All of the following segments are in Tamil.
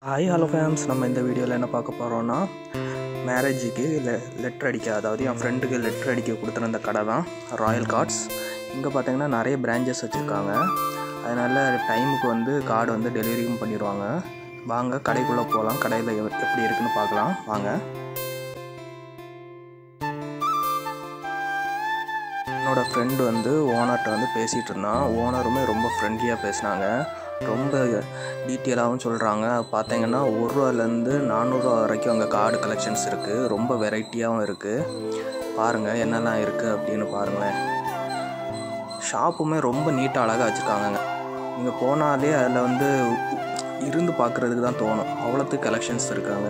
ஹாய் ஹலோ ஃபேம்ஸ் நம்ம இந்த வீடியோவில் என்ன பார்க்க போகிறோன்னா மேரேஜுக்கு லெ லெட்ரு அடிக்க அதாவது என் ஃப்ரெண்டுக்கு லெட்ரு அடிக்க கொடுத்துருந்த கடை தான் ராயல் கார்ட்ஸ் இங்கே பார்த்தீங்கன்னா நிறைய பிரான்ச்சஸ் வச்சுருக்காங்க அதனால் டைமுக்கு வந்து கார்டு வந்து டெலிவரியும் பண்ணிடுவாங்க வாங்க கடைக்குள்ளே போகலாம் கடையில் எவ்- எப்படி இருக்குன்னு பார்க்கலாம் வாங்க என்னோடய ஃப்ரெண்டு வந்து ஓனர்கிட்ட வந்து பேசிகிட்டு இருந்தான் ஓனருமே ரொம்ப ஃப்ரெண்ட்லியாக பேசினாங்க ரொம்ப டீட்டெயிலாகவும் சொல்கிறாங்க பார்த்தீங்கன்னா ஒரு ரூபாலேருந்து நானூறுரூவா வரைக்கும் அங்கே கார்டு கலெக்ஷன்ஸ் இருக்குது ரொம்ப வெரைட்டியாகவும் இருக்குது பாருங்கள் என்னெல்லாம் இருக்குது அப்படின்னு பாருங்களேன் ஷாப்புமே ரொம்ப நீட்டாக அழகாக வச்சுருக்காங்கங்க நீங்கள் போனாலே அதில் வந்து இருந்து பார்க்குறதுக்கு தான் தோணும் அவ்வளோத்துக்கு கலெக்ஷன்ஸ் இருக்காங்க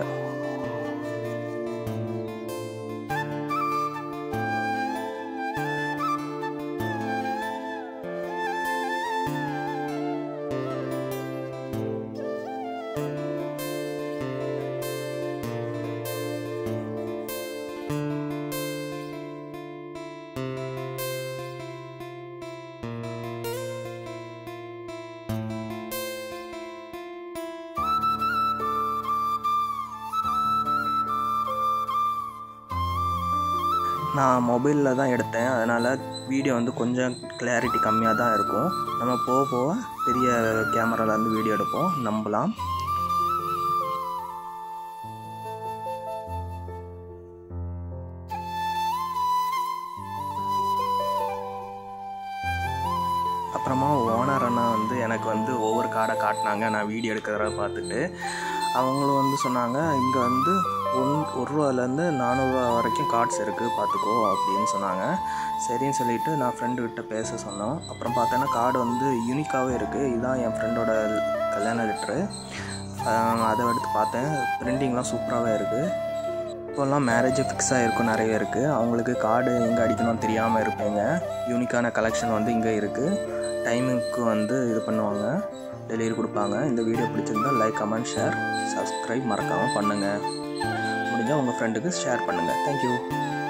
நான் மொபைலில் தான் எடுத்தேன் அதனால் வீடியோ வந்து கொஞ்சம் கிளாரிட்டி கம்மியாக தான் இருக்கும் நம்ம போக போக பெரிய கேமராலேருந்து வீடியோ எடுப்போம் நம்பலாம் அப்புறமா ஓனர் அண்ணா வந்து எனக்கு வந்து ஒவ்வொரு கார்டை காட்டினாங்க நான் வீடியோ எடுக்கிறத பார்த்துட்டு அவங்களும் வந்து சொன்னாங்க இங்கே வந்து ஒன் ஒரு ரூபாலேருந்து நானூறுரூவா வரைக்கும் கார்ட்ஸ் இருக்குது பார்த்துக்கோ அப்படின்னு சொன்னாங்க சரின்னு சொல்லிட்டு நான் ஃப்ரெண்டுக்கிட்ட பேச சொன்னோம் அப்புறம் பார்த்தோன்னா கார்டு வந்து யூனிக்காகவே இருக்குது இதுதான் என் ஃப்ரெண்டோட கல்யாண லெட்ரு அதை எடுத்து பார்த்தேன் பிரிண்டிங்லாம் சூப்பராகவே இருக்குது இப்போல்லாம் மேரேஜ் ஃபிக்ஸ் ஆகிருக்கும் நிறைய இருக்குது அவங்களுக்கு கார்டு எங்கே அடிக்கணும்னு தெரியாமல் இருப்பீங்க யூனிக்கான கலெக்ஷன் வந்து இங்கே இருக்குது டைமிங்க்கு வந்து இது பண்ணுவாங்க டெலிவரி கொடுப்பாங்க இந்த வீடியோ பிடிச்சிருந்தா லைக் கமெண்ட் ஷேர் சப்ஸ்கிரைப் மறக்காமல் பண்ணுங்கள் முடிஞ்சால் உங்கள் ஃப்ரெண்டுக்கு ஷேர் பண்ணுங்கள் தேங்க்யூ